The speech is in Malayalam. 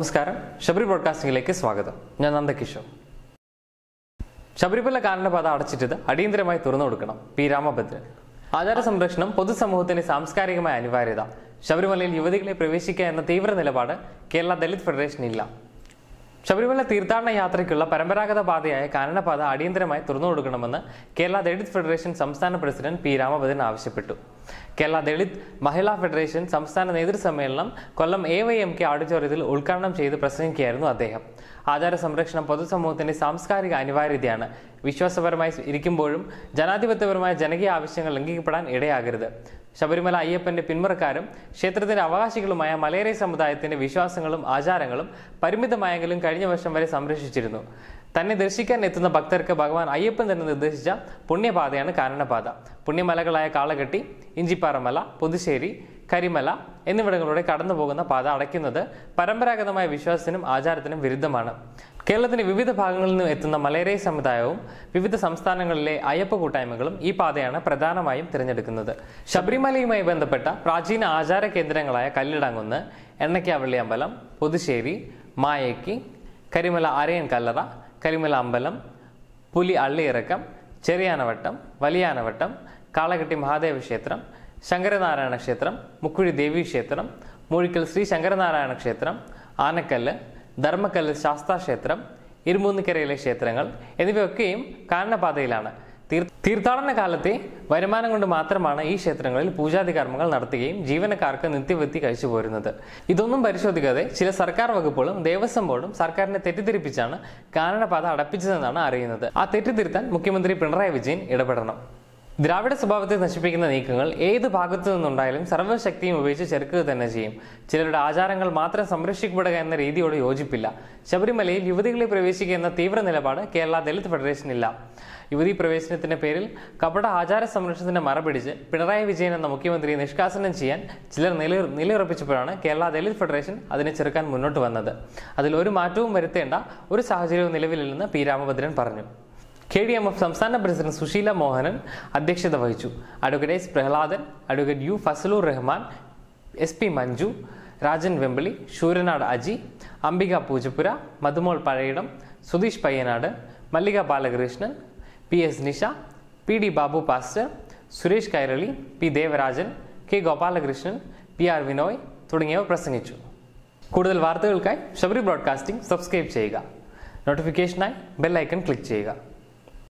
നമസ്കാരം ശബരി ബ്രോഡ്കാസ്റ്റിംഗിലേക്ക് സ്വാഗതം ഞാൻ നന്ദകിഷോർ ശബരിമല കാനനപാത അടച്ചിട്ടത് അടിയന്തരമായി തുറന്നു കൊടുക്കണം പി രാമഭദ്രൻ ആചാര സംരക്ഷണം പൊതുസമൂഹത്തിന്റെ സാംസ്കാരികമായ അനിവാര്യത ശബരിമലയിൽ യുവതികളെ പ്രവേശിക്കുക എന്ന തീവ്ര നിലപാട് കേരള ദലിത് ഫെഡറേഷൻ ഇല്ല ശബരിമല തീർത്ഥാടന യാത്രയ്ക്കുള്ള പരമ്പരാഗത പാതയായ കാനനപാത അടിയന്തരമായി തുറന്നു കൊടുക്കണമെന്ന് കേരള ദളിത് ഫെഡറേഷൻ സംസ്ഥാന പ്രസിഡന്റ് പി രാമഭദ്രൻ ആവശ്യപ്പെട്ടു കേരള ദളിത് മഹിളാ ഫെഡറേഷൻ സംസ്ഥാന നേതൃസമ്മേളനം Kollam A Y M K ഓഡിറ്റോറിയത്തിൽ ഉദ്ഘാടനം ചെയ്ത് പ്രസംഗിക്കുകയായിരുന്നു അദ്ദേഹം ആചാര സംരക്ഷണം പൊതുസമൂഹത്തിന്റെ സാംസ്കാരിക അനിവാര്യതയാണ് വിശ്വാസപരമായി ഇരിക്കുമ്പോഴും ജനാധിപത്യപരമായ ജനകീയ ആവശ്യങ്ങൾ ലംഘിക്കപ്പെടാൻ ഇടയാകരുത് ശബരിമല അയ്യപ്പന്റെ പിന്മുറക്കാരും ക്ഷേത്രത്തിന്റെ അവകാശികളുമായ മലയരൈ സമുദായത്തിന്റെ വിശ്വാസങ്ങളും ആചാരങ്ങളും പരിമിതമായെങ്കിലും കഴിഞ്ഞ വർഷം വരെ സംരക്ഷിച്ചിരുന്നു തന്നെ ദർശിക്കാൻ എത്തുന്ന ഭക്തർക്ക് ഭഗവാൻ അയ്യപ്പൻ തന്നെ നിർദ്ദേശിച്ച പുണ്യപാതയാണ് കാനനപാത പുണ്യമലകളായ കാളകെട്ടി ഇഞ്ചിപ്പാറമല പുതുശ്ശേരി കരിമല എന്നിവിടങ്ങളിലൂടെ കടന്നു പോകുന്ന പാത അടയ്ക്കുന്നത് പരമ്പരാഗതമായ വിശ്വാസത്തിനും ആചാരത്തിനും വിരുദ്ധമാണ് കേരളത്തിന്റെ വിവിധ ഭാഗങ്ങളിൽ നിന്നും എത്തുന്ന മലയരൈ സമുദായവും വിവിധ സംസ്ഥാനങ്ങളിലെ അയ്യപ്പ കൂട്ടായ്മകളും ഈ പാതയാണ് പ്രധാനമായും തിരഞ്ഞെടുക്കുന്നത് ശബരിമലയുമായി ബന്ധപ്പെട്ട പ്രാചീന ആചാര കേന്ദ്രങ്ങളായ കല്ലിടാങ്കുന്ന് എണ്ണയ്ക്കാവള്ളി അമ്പലം പുതുശ്ശേരി മായയ്ക്ക് കരിമല അരയൻ കല്ലറ കരിമല അമ്പലം പുലി അള്ളിയിറക്കം ചെറിയാനവട്ടം വലിയാനവട്ടം കാളകെട്ടി മഹാദേവ ക്ഷേത്രം ശങ്കരനാരായണ ക്ഷേത്രം മുക്കുഴി ദേവി ക്ഷേത്രം മൂഴിക്കൽ ശ്രീ ശങ്കരനാരായണ ക്ഷേത്രം ആനക്കല്ല് ധർമ്മക്കല്ല് ശാസ്താ ക്ഷേത്രം ഇരുമൂന്നിക്കരയിലെ ക്ഷേത്രങ്ങൾ എന്നിവയൊക്കെയും കാരണപാതയിലാണ് തീർ- തീർത്ഥാടന കാലത്തെ വരുമാനം കൊണ്ട് മാത്രമാണ് ഈ ക്ഷേത്രങ്ങളിൽ പൂജാതി കർമ്മങ്ങൾ നടത്തുകയും ജീവനക്കാർക്ക് നിത്യവൃത്തി കഴിച്ചു പോരുന്നത് ഇതൊന്നും പരിശോധിക്കാതെ ചില സർക്കാർ വകുപ്പുകളും ദേവസ്വം ബോർഡും സർക്കാരിനെ തെറ്റിദ്ധരിപ്പിച്ചാണ് കാനനപാത അടപ്പിച്ചതെന്നാണ് അറിയുന്നത് ആ തെറ്റിദ്ധരുത്താൻ മുഖ്യമന്ത്രി പിണറായി വിജയൻ ഇടപെടണം ദ്രാവിഡ സ്വഭാവത്തെ നശിപ്പിക്കുന്ന നീക്കങ്ങൾ ഏത് ഭാഗത്തു നിന്നുണ്ടായാലും സർവ്വശക്തിയും ഉപയോഗിച്ച് ചെറുക്കുക തന്നെ ചെയ്യും ചിലരുടെ ആചാരങ്ങൾ മാത്രം സംരക്ഷിക്കപ്പെടുക എന്ന രീതിയോട് യോജിപ്പില്ല ശബരിമലയിൽ യുവതികളെ പ്രവേശിക്കുക എന്ന തീവ്ര നിലപാട് കേരള ദലിത് ഫെഡറേഷനില്ല യുവതീ പ്രവേശനത്തിന്റെ പേരിൽ കപട ആചാര സംരക്ഷണത്തിന്റെ മറപിടിച്ച് പിണറായി വിജയൻ എന്ന മുഖ്യമന്ത്രിയെ നിഷ്കാസനം ചെയ്യാൻ ചിലർ നില നിലയുറപ്പിച്ചപ്പോഴാണ് കേരള ദലിത് ഫെഡറേഷൻ അതിനെ ചെറുക്കാൻ മുന്നോട്ട് വന്നത് അതിൽ ഒരു മാറ്റവും വരുത്തേണ്ട ഒരു സാഹചര്യവും നിലവിലില്ലെന്ന് പി രാമഭദ്രൻ പറഞ്ഞു കെ ഡി എം എഫ് സംസ്ഥാന പ്രസിഡന്റ് സുശീല മോഹനൻ അധ്യക്ഷത വഹിച്ചു advocate S Prahladan advocate U Fazalur Rahman S P Manju Rajan Vempili Sooranad Aji Ambika Poojappura Madhumol Pazhayidam Sudheesh Payyanad Mallika Balakrishnan P S Nisha P D Babu pastor Suresh Kairali P Devarajan K Gopalakrishnan P R Vinoy തുടങ്ങിയവർ പ്രസംഗിച്ചു കൂടുതൽ വാർത്തകൾക്കായി ശബരി ബ്രോഡ്കാസ്റ്റിംഗ് സബ്സ്ക്രൈബ് ചെയ്യുക നോട്ടിഫിക്കേഷനായി ബെൽ ഐക്കൺ ക്ലിക്ക് ചെയ്യുക